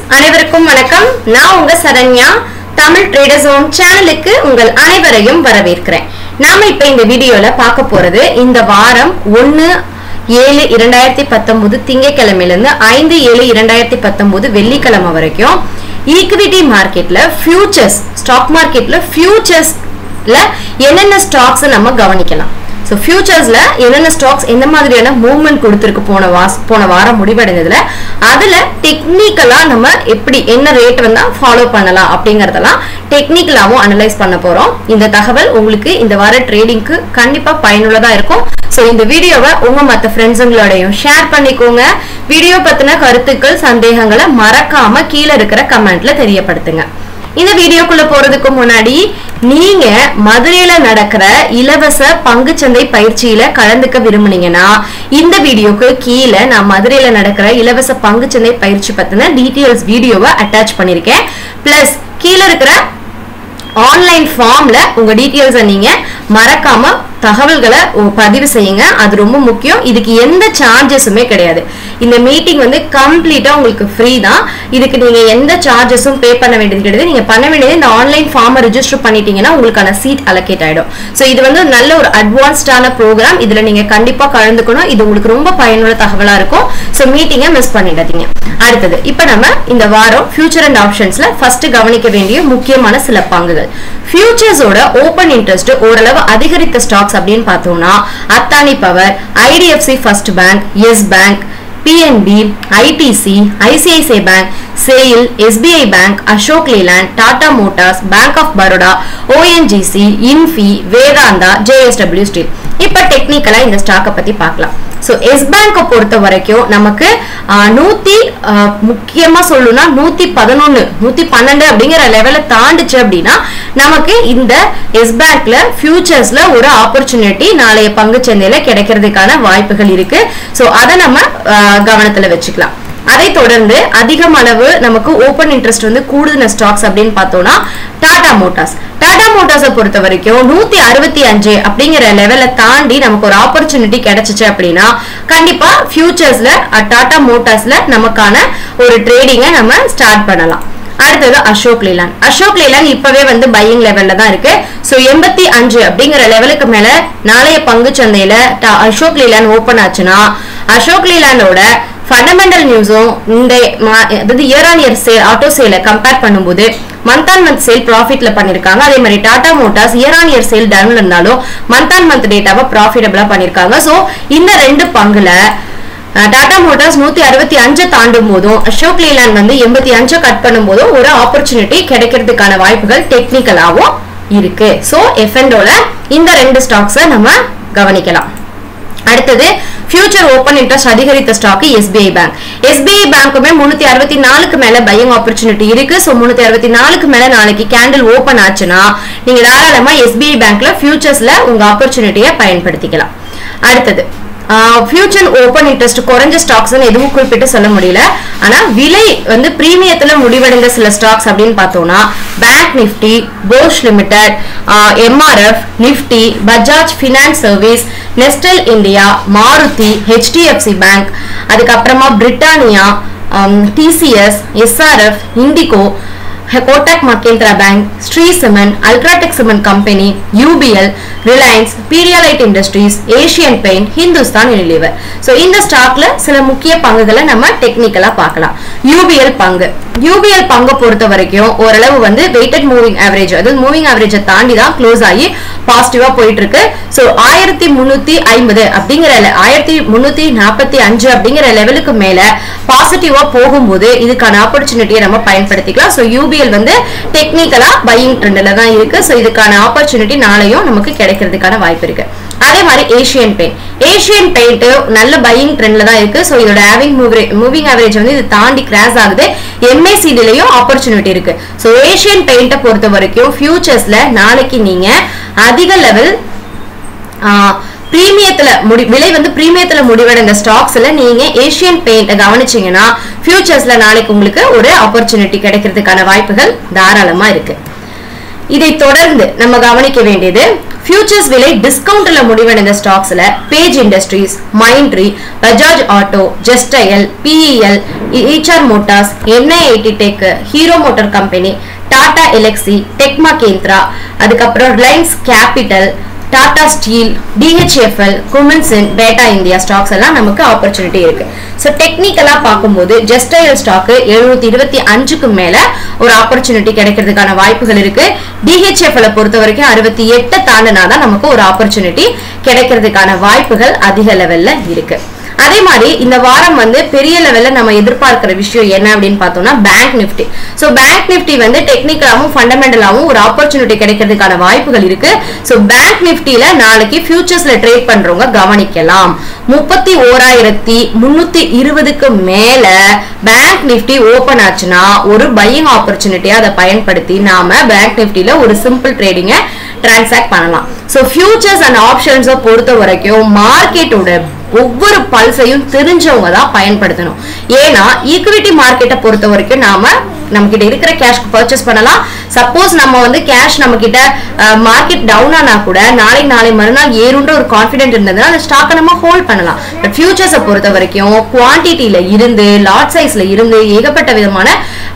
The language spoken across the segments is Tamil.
அனைவருக்கும் வணக்கம் நான் உங்க சரண்யா தமிழ் ட்ரேடர் ஜோன் சேனலுக்கு உங்கள் அனைவரையும் வரவேற்கிறேன் நாம இப்ப இந்த வீடியோல பார்க்க போறது இந்த வாரம் ஒன்னு ஏழு இரண்டாயிரத்தி பத்தொன்பது திங்கட்கிழமையில இருந்து ஐந்து ஏழு இரண்டாயிரத்தி பத்தொன்பது வெள்ளிக்கிழமை வரைக்கும் ஈக்விட்டி மார்க்கெட்ல ஃபியூச்சர்ஸ் ஸ்டாக் மார்க்கெட்ல ஃபியூச்சர்ஸ்ல என்னென்ன ஸ்டாக்ஸ் நம்ம கவனிக்கலாம் ஸோ ஃபியூச்சர்ஸ்ல என்னென்ன ஸ்டாக்ஸ் எந்த மாதிரியான மூவ்மெண்ட் கொடுத்துருக்கு போன வாஸ் போன வாரம் முடிவடைந்ததுல அதுல டெக்னிக்கலா நம்ம எப்படி என்ன ரேட் வந்தா ஃபாலோ பண்ணலாம் அப்படிங்கறதெல்லாம் டெக்னிக்கலாவும் அனலைஸ் பண்ண போறோம் இந்த தகவல் உங்களுக்கு இந்த வார ட்ரேடிங்க்கு கண்டிப்பா பயனுள்ளதா இருக்கும் ஸோ இந்த வீடியோவை உங்க மற்ற ஃப்ரெண்ட்ஸுங்களோடையும் ஷேர் பண்ணிக்கோங்க வீடியோ பத்தின கருத்துக்கள் சந்தேகங்களை மறக்காம கீழே இருக்கிற கமெண்ட்ல தெரியப்படுத்துங்க இந்த வீடியோக்குள்ள போறதுக்கு முன்னாடி நீங்க மதுரையில நடக்கிற இலவச பங்குச்சந்தை பயிற்சியில கலந்துக்க விரும்புனீங்கன்னா இந்த வீடியோக்கு கீழே நான் மதுரையில நடக்கிற இலவச பங்குச்சந்தை பயிற்சி பத்தின டீட்டெயில்ஸ் வீடியோவை அட்டாச் பண்ணிருக்கேன் பிளஸ் கீழே இருக்கிற ஆன்லைன் ஃபார்ம்ல உங்க டீட்டெயில்ஸை நீங்க மறக்காம தகவல்களை உ- பதிவு செய்யுங்க அது ரொம்ப முக்கியம் இதுக்கு எந்த சார்ஜஸுமே கிடையாது இந்த மீட்டிங் வந்து கம்ப்ளீட்டா உங்களுக்கு ஃப்ரீ தான் இதுக்கு நீங்க எந்த சார்ஜஸும் பே பண்ண வேண்டியது கிடையாது நீங்க பண்ண வேண்டியது இந்த ஆன்லைன் ஃபார்மை ரெஜிஸ்டர் பண்ணிட்டீங்கன்னா உங்களுக்கான சீட் அலோகேட் ஆயிடும் ஸோ இது வந்து நல்ல ஒரு அட்வான்ஸ்டான ப்ரோக்ராம் இதுல நீங்க கண்டிப்பா கலந்துக்கணும் இது உங்களுக்கு ரொம்ப பயனுள்ள தகவலா இருக்கும் ஸோ மீட்டிங்கை மிஸ் பண்ணிடாதீங்க அடுத்தது இப்போ நம்ம இந்த வாரம் ஃபியூச்சர் அண்ட் ஆப்ஷன்ஸ்ல ஃபர்ஸ்ட் கவனிக்க வேண்டிய முக்கியமான சில பங்குகள் ஃபியூச்சர்ஸோட ஓப்பன் இன்ட்ரெஸ்ட் ஓரளவு அதிகரித்த ஸ்டாக்ஸ் அப்படின்னு பார்த்தோம்னா Adani power IDFC first bank yes bank PNB ITC ICICI bank SAIL SBI bank Ashok Leyland Tata motors bank of Baroda ONGC Infy Vedanta JSW steel இப்போ டெக்னிக்கலா இந்த ஸ்டாக்கை பத்தி பார்க்கலாம் ஸோ எஸ் பேங்கை பொறுத்த வரைக்கும் நமக்கு ஆஹ், நூத்தி ஆஹ், முக்கியமா சொல்லணும்னா நூத்தி பதினொன்னு நூத்தி பன்னெண்டு அப்படிங்கிற லெவலை தாண்டுச்சு அப்படின்னா நமக்கு இந்த எஸ் பேங்க்ல ஃபியூச்சர்ஸ்ல ஒரு ஆப்பர்ச்சுனிட்டி நாளைய பங்குச் சந்தையில கிடைக்கிறதுக்கான வாய்ப்புகள் இருக்கு ஸோ அதை நம்ம ஆஹ், கவனத்துல வச்சுக்கலாம் அதை தொடர்ந்து அதிகம் அளவு நமக்கு ஓப்பன் இன்ட்ரெஸ்ட் வந்து கூடுதல் ஸ்டாக்ஸ் அப்படின்னு பார்த்தோம்னா டாடா மோட்டார்ஸ் டாடா மோட்டார்ஸை பொறுத்த வரைக்கும் நூத்தி அறுபத்தி அஞ்சு அப்படிங்கிற லெவலை தாண்டி நமக்கு ஒரு ஆப்பர்ச்சுனிட்டி கிடைச்சிச்சு அப்படின்னா கண்டிப்பா ஃபியூச்சர்ஸ்ல டாடா மோட்டார்ஸ்ல நமக்கான ஒரு ட்ரேடிங்கை நம்ம ஸ்டார்ட் பண்ணலாம் அடுத்தது அசோக் லேலாண்ட் அசோக் லேலாண்ட் இப்பவே வந்து பையிங் லெவல்ல தான் இருக்கு சோ எண்பத்தி அஞ்சு அப்படிங்கிற லெவலுக்கு மேல நாளைய பங்கு சந்தையில ட- அசோக் லேலாண்ட் ஓபன் ஆச்சுன்னா அசோக் லேலாண்டோட ஃபண்டமெண்டல் நியூஸும் இந்த மா- அதாவது year on year sale auto சேலை கம்பேர் பண்ணும்போது மந்த் ஆன் மந்த் சேல் ப்ராஃபிட்ல பண்ணிருக்காங்க அதே மாதிரி Tata motors year on year sale டவுன்ல இருந்தாலும் மந்த் ஆன் மந்த் டேட்டாவை ப்ராஃபிட்டபிளா பண்ணிருக்காங்க சோ இந்த ரெண்டு பங்குல அஹ் டாடா மோட்டார்ஸ் நூத்தி அறுபத்தி அஞ்சை தாண்டும் போதும் அசோக் லேலாண்ட் வந்து எண்பத்தி அஞ்சை கட் பண்ணும் போதும் ஒரு ஆப்பர்ச்சுனிட்டி கிடைக்கிறதுக்கான வாய்ப்புகள் டெக்னிக்கலாவும் இருக்கு சோ எஃப்என்டோல இந்த ரெண்டு ஸ்டாக்ஸை நம்ம கவனிக்கலாம் அடுத்தது ஃபியூச்சர் ஓப்பன் இன்ட்ரெஸ்ட் அதிகரித்த ஸ்டாக் எஸ்பிஐ பேங்க் எஸ்பிஐ பேங்க்குமே முன்னூத்தி அறுபத்தி நாலுக்கு மேல பையிங் ஆப்பர்ச்சுனிட்டி இருக்கு ஸோ முன்னூத்தி அறுபத்தி நாலுக்கு மேல நாளைக்கு கேண்டில் ஓப்பன் ஆச்சுன்னா நீங்க தாராளமா எஸ்பிஐ பேங்க்ல ஃபியூச்சர்ஸ்ல உங்க ஆப்பர்ச்சுனிட்டியை பயன்படுத்திக்கலாம் அடுத்தது ஃபியூச்சர் ஓப்பன் இன்ட்ரெஸ்ட் குறைஞ்ச ஸ்டாக்ஸ் எதுவும் குறிப்பிட்டு சொல்ல முடியல ஆனா விலை வந்து பிரீமியத்துல முடிவடைந்த சில ஸ்டாக்ஸ் அப்படின்னு பார்த்தோம்னா bank Nifty Bosch limited MRF Nifty Bajaj finance service Nestle India Maruti HDFC bank அதுக்கப்புறமா Britannia TCS SRF IndiGo Kotak Mahindra bank Shree cement UltraTech cement company UPL Reliance பீடியாலைட் industries Asian paint Hindustan Unilever so இந்த ஸ்டாக்ல சில முக்கிய பங்குகளை நம்ம டெக்னிக்கலா பார்க்கலாம் யூபிஎல் பங்கு யூபிஎல் பங்கை பொறுத்த வரைக்கும் ஓரளவு வந்து வெயிட்டட் மூவிங் ஆவரேஜ் அதாவது மூவிங் ஆவரேஜை தாண்டி தான் க்ளோஸ் ஆகி பாசிட்டிவா போயிட்டு இருக்கு ஸோ ஆயிரத்தி முன்னூத்தி ஐம்பது அப்படிங்கிற le- ஆயிரத்தி முன்னூத்தி நாற்பத்தி அஞ்சு அப்படிங்கிற லெவலுக்கு மேல பாசிட்டிவா போகும்போது இதுக்கான ஆப்பர்ச்சுனிட்டியை நம்ம பயன்படுத்திக்கலாம் ஸோ யூபிஎல் வந்து டெக்னிக்கலா பையிங் ட்ரெண்ட்ல தான் இருக்கு ஸோ இதுக்கான ஆப்பர்ச்சுனிட்டி நாளையும் நமக்கு கிடைக்கிறதுக்கான வாய்ப்பு இருக்கு அதே மாதிரி ஏஷியன் பெயிண்ட் ஏஷியன் பெயிண்ட் நல்ல பையிங் ட்ரெண்ட்ல தான் இருக்கு ஸோ இதோட ஆவிங் மூவிங் ஆவரேஜ் வந்து இது தாண்டி கிராஸ் ஆகுது எம்ஏசிடிலையும் ஆப்பர்ச்சுனிட்டி இருக்கு ஸோ ஏஷியன் பெயிண்ட்டை பொறுத்த வரைக்கும் ஃபியூச்சர்ஸ்ல நாளைக்கு நீங்க அதிக லெவல் பிரீமியத்துல முடி விலை வந்து பிரீமியத்துல முடிவடைந்த ஸ்டாக்ஸ்ல நீங்க ஏஷியன் பெயிண்ட் கவனிச்சீங்கன்னா ஃபியூச்சர்ஸ்ல நாளைக்கு உங்களுக்கு ஒரு ஆப்பர்ச்சுனிட்டி கிடைக்கிறதுக்கான வாய்ப்புகள் தாராளமா இருக்கு இதை தொடர்ந்து நம்ம கவனிக்க வேண்டியது ஃபியூச்சர்ஸ் விலை டிஸ்கவுண்ட்ல முடிவடைந்த ஸ்டாக்ஸ்ல page industries Mindtree Bajaj auto ஜெஸ்டயல் BEL Eicher motors NIIT tech Hero motor company Tata Elxsi டெக்மா கேந்திரா அதுக்கப்புறம் Reliance capital Tata steel DHFL குமின்சன் பேட்டா இந்தியா ஸ்டாக்ஸ் எல்லாம் நமக்கு ஆப்பர்ச்சுனிட்டி இருக்கு ஸோ டெக்னிக்கலாக பார்க்கும்போது ஜெஸ்டைல் ஸ்டாக்கு எழுநூத்தி இருபத்தி அஞ்சுக்கு மேல ஒரு ஆப்பர்ச்சுனிட்டி கிடைக்கிறதுக்கான வாய்ப்புகள் இருக்கு டிஹெச்எஃப்எல் பொறுத்த வரைக்கும் அறுபத்தி எட்டு தாண்டினா தான் நமக்கு ஒரு ஆப்பர்ச்சுனிட்டி கிடைக்கிறதுக்கான வாய்ப்புகள் அதிக லெவல்ல இருக்கு அதே மாதிரி இந்த வாரம் வந்து பெரிய லெவல்ல நம்ம எதிர்பார்க்கிற விஷயம் என்ன அப்படின்னு பார்த்தோம்னா bank Nifty so bank Nifty வந்து டெக்னிக்கலாவும் ஃபண்டமெண்டலாவும் ஒரு ஆப்பர்ச்சுனிட்டி கிடைக்கிறதுக்கான வாய்ப்புகள் இருக்கு ஸோ பேங்க் நிஃப்டியில நாளைக்கு ஃபியூச்சர்ஸ்ல ட்ரேட் பண்றவங்க கவனிக்கலாம் முப்பத்தி ஓராயிரத்தி முன்னூத்தி இருபதுக்கு மேல பேங்க் நிஃப்டி ஓபன் ஆச்சுன்னா ஒரு பையிங் ஆப்பர்ச்சுனிட்டியா அதை பயன்படுத்தி நாம பேங்க் நிஃப்டியில ஒரு சிம்பிள் ட்ரேடிங்கை டிரான்சாக்ட் பண்ணலாம் ஸோ ஃபியூச்சர்ஸ் அண்ட் ஆப்ஷன்ஸை பொறுத்த வரைக்கும் மார்க்கெட்டோட ஒவ்வொரு பல்ஸையும் தெரிஞ்சவங்க தான் பயன்படுத்தணும் ஏன்னா ஈக்விட்டி மார்க்கெட்டை பொறுத்த வரைக்கும் நாம நம்ம கிட்ட இருக்கிற கேஷ் பர்ச்சேஸ் பண்ணலாம் சப்போஸ் நம்ம வந்து கேஷ் நம்ம கிட்ட மார்க்கெட் டவுன் ஆனா கூட நாளைக்கு நாளை மறுநாள் ஏறுன்ற ஒரு கான்ஃபிடென்ட் இருந்ததுன்னா அந்த ஸ்டாக்கை நம்ம ஹோல்ட் பண்ணலாம் பட் ஃபியூச்சர்ஸை பொறுத்த வரைக்கும் குவான்டிட்டியில இருந்து லாட் சைஸ்ல இருந்து ஏகப்பட்ட விதமான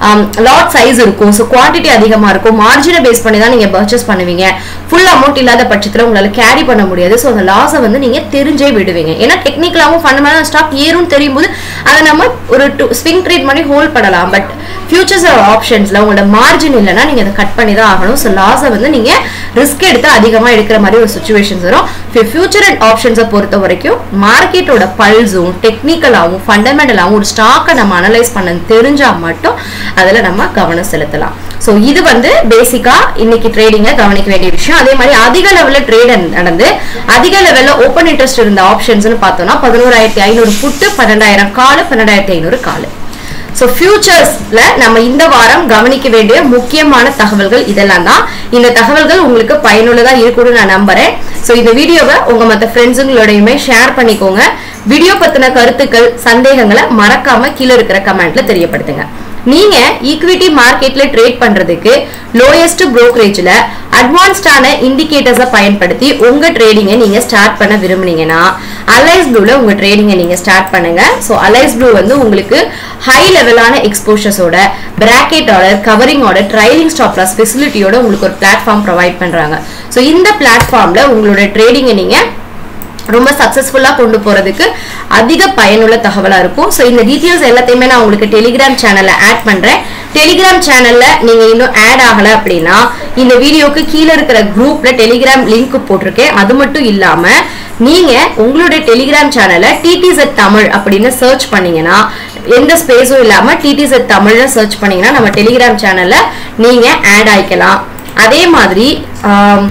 லாட் சைஸ் இருக்கும் ஸோ குவான்டிட்டி அதிகமா இருக்கும் மார்ஜினை பேஸ் பண்ணி தான் நீங்க பர்ச்சேஸ் பண்ணுவீங்க ஃபுல் அமௌண்ட் இல்லாத பட்சத்தில் உங்களால கேரி பண்ண முடியாது ஸோ அந்த லாஸை வந்து நீங்க தெரிஞ்சே விடுவீங்க ஏன்னா டெக்னிக்கலாகவும் ஃபண்டமெண்டல் ஸ்டாக் ஏறும் தெரியும் போது அதை நம்ம ஒரு ஸ்விங் ட்ரேட் பண்ணி ஹோல்ட் பண்ணலாம் பட் ஃபியூச்சர்ஸ் ஆப்ஷன்ஸ்ல உங்களோட மார்ஜின் இல்லைன்னா நீங்க அதை கட் பண்ணி தான் ஆகணும் ஸோ லாஸை வந்து நீங்க ரிஸ்க் எடுத்து அதிகமாக எடுக்கிற மாதிரி ஒரு சுச்சுவேஷன்ஸ் வரும் ஃபியூச்சர் அண்ட் ஆப்ஷன்ஸை பொறுத்த வரைக்கும் மார்க்கெட்டோட பல்ஸும் டெக்னிக்கலாகவும் ஃபண்டமெண்டலாகவும் ஒரு ஸ்டாக்கை நம்ம அனலைஸ் பண்ண தெரிஞ்சா மட்டும் அதில் நம்ம கவனம் செலுத்தலாம் ஸோ இது வந்து பேசிக்கா இன்னைக்கு ட்ரேடிங்கை கவனிக்க வேண்டிய விஷயம் அதே மாதிரி அதிக லெவலில் ட்ரேட் நடந்து அதிக லெவலில் ஓப்பன் இன்ட்ரெஸ்ட் இருந்த ஆப்ஷன்ஸ்னு பார்த்தோம்னா பதினோராயிரத்தி ஐநூறு புட்டு பன்னெண்டாயிரம் காலு பன்னெண்டாயிரத்தி ஐநூறு காலு ஸோ ஃபியூச்சர்ஸ்ல நம்ம இந்த வாரம் கவனிக்க வேண்டிய முக்கியமான தகவல்கள் இதெல்லாம் தான் இந்த தகவல்கள் உங்களுக்கு பயனுள்ளதா இருக்கும்னு நான் நம்புறேன் ஸோ இந்த வீடியோவை உங்க மற்ற ஃப்ரெண்ட்ஸுங்களோடையுமே ஷேர் பண்ணிக்கோங்க வீடியோ பத்தின கருத்துக்கள் சந்தேகங்களை மறக்காம கீழே இருக்கிற கமெண்ட்ல தெரியப்படுத்துங்க நீங்க ஈக்விட்டி மார்க்கெட்ல ட்ரேட் பண்றதுக்கு லோயஸ்ட் brokerage-ல அட்வான்ஸ்டான இண்டிகேட்டர்ஸை பயன்படுத்தி உங்க ட்ரேடிங்கை நீங்க ஸ்டார்ட் பண்ண விரும்புனீங்கன்னா அலைஸ் ப்ளூல உங்க ட்ரேடிங்கை நீங்க ஸ்டார்ட் பண்ணுங்க ஸோ அலைஸ் ப்ளூ வந்து உங்களுக்கு ஹை லெவலான எக்ஸ்போஷர்ஸோட bracket order covering order trailing stop loss ஃபெசிலிட்டியோட உங்களுக்கு ஒரு பிளாட்ஃபார்ம் ப்ரொவைட் பண்றாங்க ஸோ இந்த பிளாட்ஃபார்ம்ல உங்களோட ட்ரேடிங்கை நீங்க ரொம்ப சக்ஸஸ்ஃபுல்லாக கொண்டு போகிறதுக்கு அதிக பயனுள்ள தகவலாக இருக்கும் ஸோ இந்த டீட்டெயில்ஸ் எல்லாத்தையுமே நான் உங்களுக்கு டெலிகிராம் சேனலில் ஆட் பண்ணுறேன் டெலிகிராம் சேனலில் நீங்கள் இன்னும் ஆட் ஆகலை அப்படின்னா இந்த வீடியோக்கு கீழே இருக்கிற குரூப்பில் டெலிகிராம் லிங்க் போட்டிருக்கேன் அது மட்டும் இல்லாமல் நீங்கள் உங்களுடைய டெலிகிராம் சேனலை டிடிசெட் தமிழ் அப்படின்னு சர்ச் பண்ணீங்கன்னா எந்த ஸ்பேஸும் இல்லாமல் டிடிசெட் தமிழ்னு சர்ச் பண்ணீங்கன்னா நம்ம டெலிகிராம் சேனலில் நீங்கள் ஆட் ஆயிக்கலாம் அதே மாதிரி ஆம்,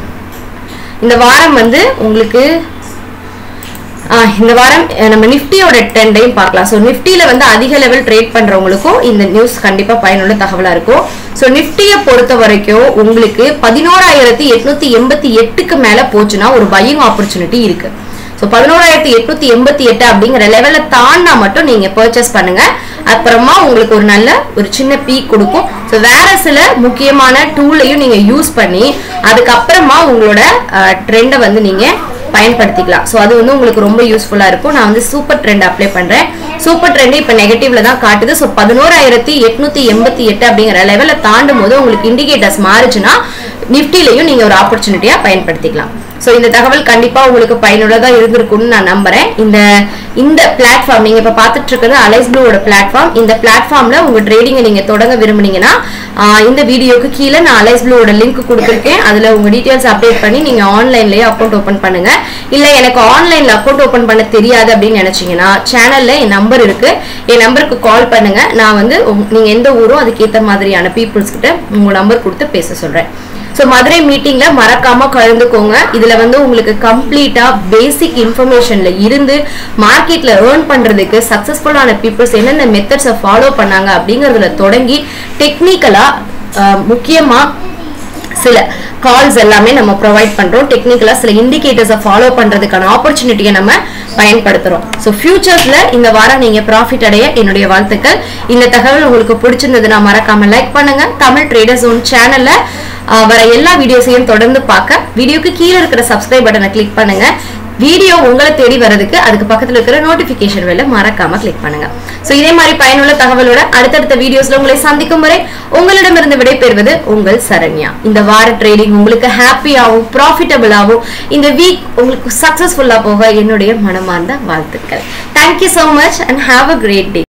இந்த வாரம் வந்து உங்களுக்கு ஆஹ் இந்த வாரம் அஹ் நம்ம நிஃப்டியோட ட்ரெண்டையும் பார்க்கலாம் ஸோ நிஃப்டியில வந்து அதிக லெவல் ட்ரேட் பண்றவங்களுக்கும் இந்த நியூஸ் கண்டிப்பா பயனுள்ள தகவலா இருக்கும் ஸோ நிஃப்டியை பொறுத்த வரைக்கும் உங்களுக்கு பதினோராயிரத்தி எட்நூத்தி எண்பத்தி எட்டுக்கு மேல போச்சுன்னா ஒரு பையிங் ஆப்பர்ச்சுனிட்டி இருக்கு ஸோ பதினோராயிரத்தி எட்நூத்தி எண்பத்தி எட்டு அப்படிங்கிற லெவலை தாண்டினா மட்டும் நீங்க பர்ச்சேஸ் பண்ணுங்க அப்புறமா உங்களுக்கு ஒரு நல்ல ஒரு சின்ன பீக் கொடுக்கும் ஸோ வேற சில முக்கியமான டூலையும் நீங்க யூஸ் பண்ணி அதுக்கப்புறமா உங்களோட ட்ரெண்டை வந்து நீங்க பயன்படுத்திக்கலாம் ஸோ அது வந்து உங்களுக்கு ரொம்ப யூஸ்ஃபுல்லாக இருக்கும் நான் வந்து சூப்பர் ட்ரெண்ட் அப்ளை பண்ணுறேன் சூப்பர் ட்ரெண்ட் இப்போ நெகட்டிவ்ல தான் காட்டுது ஸோ பதினோராயிரத்தி எட்நூத்தி எண்பத்தி எட்டு அப்படிங்கிற லெவலில் தாண்டும் போது உங்களுக்கு இண்டிகேட்டர்ஸ் மாறுச்சுன்னா நிஃப்டிலையும் நீங்கள் ஒரு ஆப்பர்ச்சுனிட்டியாக பயன்படுத்திக்கலாம் ஸோ இந்த தகவல் கண்டிப்பாக உங்களுக்கு பயனுள்ளதாக இருந்திருக்கும்னு நான் நம்புறேன் இந்த இந்த பிளாட்ஃபார்ம் நீங்கள் இப்போ பார்த்துட்டு இருக்கிறது அலைஸ் ப்ளூவோட பிளாட்ஃபார்ம் இந்த பிளாட்ஃபார்மில் உங்கள் ட்ரேடிங்கை நீங்கள் தொடங்க விரும்புனீங்கன்னா ஆஹ் இந்த வீடியோக்கு கீழே நான் அலைஸ் ப்ளூவோட லிங்க் கொடுத்துருக்கேன் அதில் உங்கள் டீட்டெயில்ஸ் அப்டேட் பண்ணி நீங்கள் ஆன்லைன்லேயே அக்கௌண்ட் ஓப்பன் பண்ணுங்க இல்லை எனக்கு ஆன்லைனில் அக்கௌண்ட் ஓப்பன் பண்ண தெரியாது அப்படின்னு நினச்சிங்கன்னா சேனலில் என் நம்பர் இருக்கு என் நம்பருக்கு கால் பண்ணுங்க நான் வந்து உங்க- நீங்க எந்த ஊரோ அதுக்கேற்ற மாதிரியான பீப்புள்ஸ் கிட்ட உங்க நம்பர் கொடுத்து பேச சொல்றேன் ஸோ மதுரை மீட்டிங்ல மறக்காம கலந்துக்கோங்க இதுல வந்து உங்களுக்கு கம்ப்ளீட்டா பேசிக் இன்ஃபர்மேஷன்ல இருந்து மார்க்கெட்ல ஏர்ன் பண்றதுக்கு சக்சஸ்ஃபுல்லான பீப்புள்ஸ் என்னென்ன மெத்தட்ஸை ஃபாலோ பண்ணாங்க அப்படிங்கறதுல தொடங்கி டெக்னிக்கலா முக்கியமா சில கால்ஸ் எல்லாமே நம்ம ப்ரொவைட் பண்றோம் டெக்னிக்கலா சில இண்டிகேட்டர்ஸை ஃபாலோ பண்றதுக்கான ஆப்பர்ச்சுனிட்டியை நம்ம பயன்படுத்துறோம் ஸோ ஃபியூச்சர்ஸ்ல இந்த வாரம் நீங்க ப்ராஃபிட் அடைய என்னுடைய வாழ்த்துக்கள் இந்த தகவல் உங்களுக்கு பிடிச்சிருந்ததுன்னா மறக்காம லைக் பண்ணுங்க தமிழ் ட்ரேடர் ஜோன் சேனல்ல வர எல்லா வீடியோஸையும் தொடர்ந்து பார்க்க வீடியோக்கு கீழே இருக்கிற சப்ஸ்கிரைப் பட்டனை கிளிக் பண்ணுங்க வீடியோ உங்களை தேடி வரதுக்கு அதுக்கு பக்கத்துல இருக்கிற நோட்டிபிகேஷன் வேலை மறக்காம கிளிக் பண்ணுங்க சோ இதே மாதிரி பயனுள்ள தகவலோட அடுத்தடுத்த வீடியோஸ்ல உங்களை சந்திக்கும் வரை உங்களிடமிருந்து விடைபெறுவது உங்கள் சரண்யா இந்த வார ட்ரேடிங் உங்களுக்கு ஹாப்பியாகவும் ப்ராஃபிட்டபிளாகவும் இந்த வீக் உங்களுக்கு சக்சஸ்ஃபுல்லா போக என்னுடைய மனமார்ந்த வாழ்த்துக்கள் thank you so much and have a great day